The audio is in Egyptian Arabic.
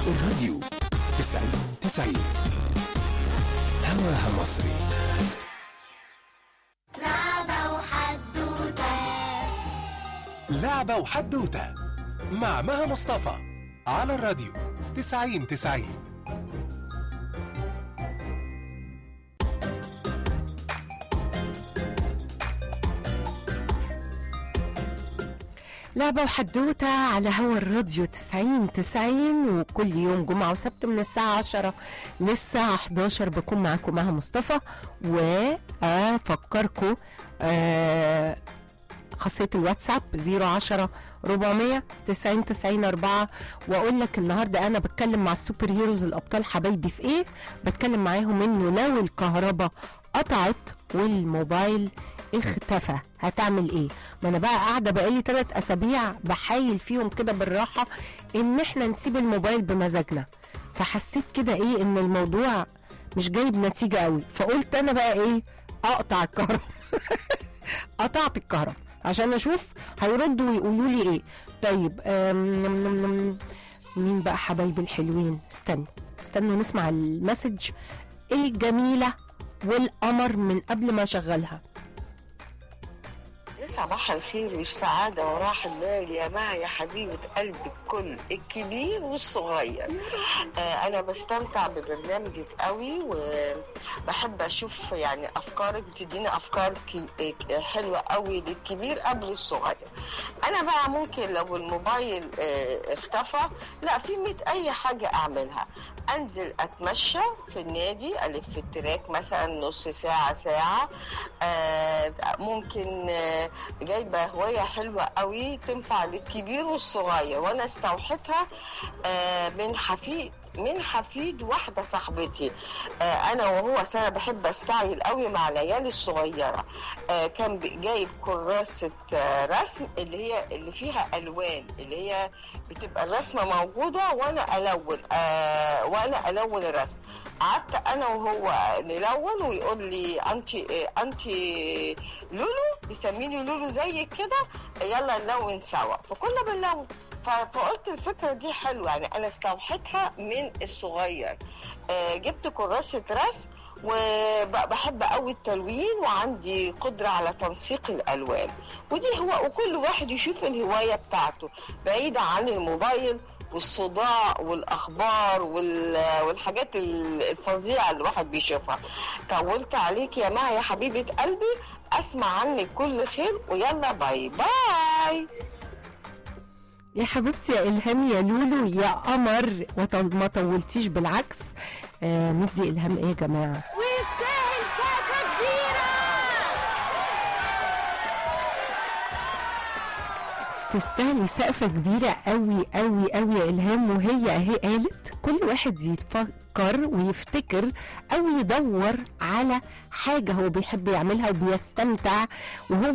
الراديو تسعين تسعين هواها مصري لعبة وحدوتة لعبة وحدوتة مع مها مصطفى على الراديو تسعين تسعين لعبة وحدوتة على هوا الراديو 90 90 وكل يوم جمعة وسبت من الساعة 10 للساعة 11 بكون معاكم مها مصطفى وأفكركم آه خاصية الواتساب 010 400 90 90 4 واقول لك النهارده انا بتكلم مع السوبر هيروز الابطال حبايبي في ايه بتكلم معاهم انه لو الكهرباء قطعت والموبايل اختفى هتعمل ايه ما انا بقى قاعده بقالي ثلاث اسابيع بحايل فيهم كده بالراحه ان احنا نسيب الموبايل بمزاجنا فحسيت كده ايه ان الموضوع مش جايب نتيجه قوي فقلت انا بقى ايه اقطع الكهرباء قطعت الكهرباء عشان اشوف هيردوا ويقولوا لي ايه طيب آم، نم نم نم مين بقى حبايبي الحلوين استنوا استنوا نسمع المسج الجميله والقمر من قبل ما اشغلها يا صباح الخير والسعادة وراحة البال يا مها يا حبيبة قلب الكل الكبير والصغير آه أنا بستمتع ببرنامجك قوي وبحب أشوف يعني أفكارك بتديني أفكار كي- آه، حلوة قوي للكبير قبل الصغير أنا بقى ممكن لو الموبايل آه، اختفى لا في ميت أي حاجة أعملها أنزل أتمشى في النادي ألف التراك مثلا نص ساعة ساعة آه، ممكن آه، جايبه هوايه حلوه قوي تنفع للكبير والصغير وانا استوحيتها آه، من حفيد من حفيد واحدة صاحبتي آه أنا وهو سنة بحب أستعجل قوي مع العيال الصغيرة آه كان بي- جايب كراسة آه رسم اللي هي اللي فيها ألوان اللي هي بتبقى الرسمة موجودة وأنا ألون آه وأنا ألون الرسم قعدت أنا وهو نلون ويقول لي أنت آه أنت لولو بيسميني لولو زيك كده يلا نلون سوا فكنا بنلون ف- فقلت الفكرة دي حلوة يعني أنا استوحيتها من الصغير آه، جبت كراسة رسم وبحب قوي التلوين وعندي قدرة على تنسيق الألوان ودي هو وكل واحد يشوف الهواية بتاعته بعيدة عن الموبايل والصداع والأخبار وال- والحاجات ال- الفظيعة اللي الواحد بيشوفها طولت عليك يا مها يا حبيبة قلبي أسمع عنك كل خير ويلا باي باي يا حبيبتي يا الهام يا لولو يا قمر وطل- ما طولتيش بالعكس آه ندي الهام ايه يا جماعه ويستاهل سقفة كبيرة تستاهلي سقفة كبيرة قوي قوي قوي يا إلهام وهي أهي قالت كل واحد يتفكر ويفتكر أو يدور على حاجة هو بيحب يعملها وبيستمتع وهو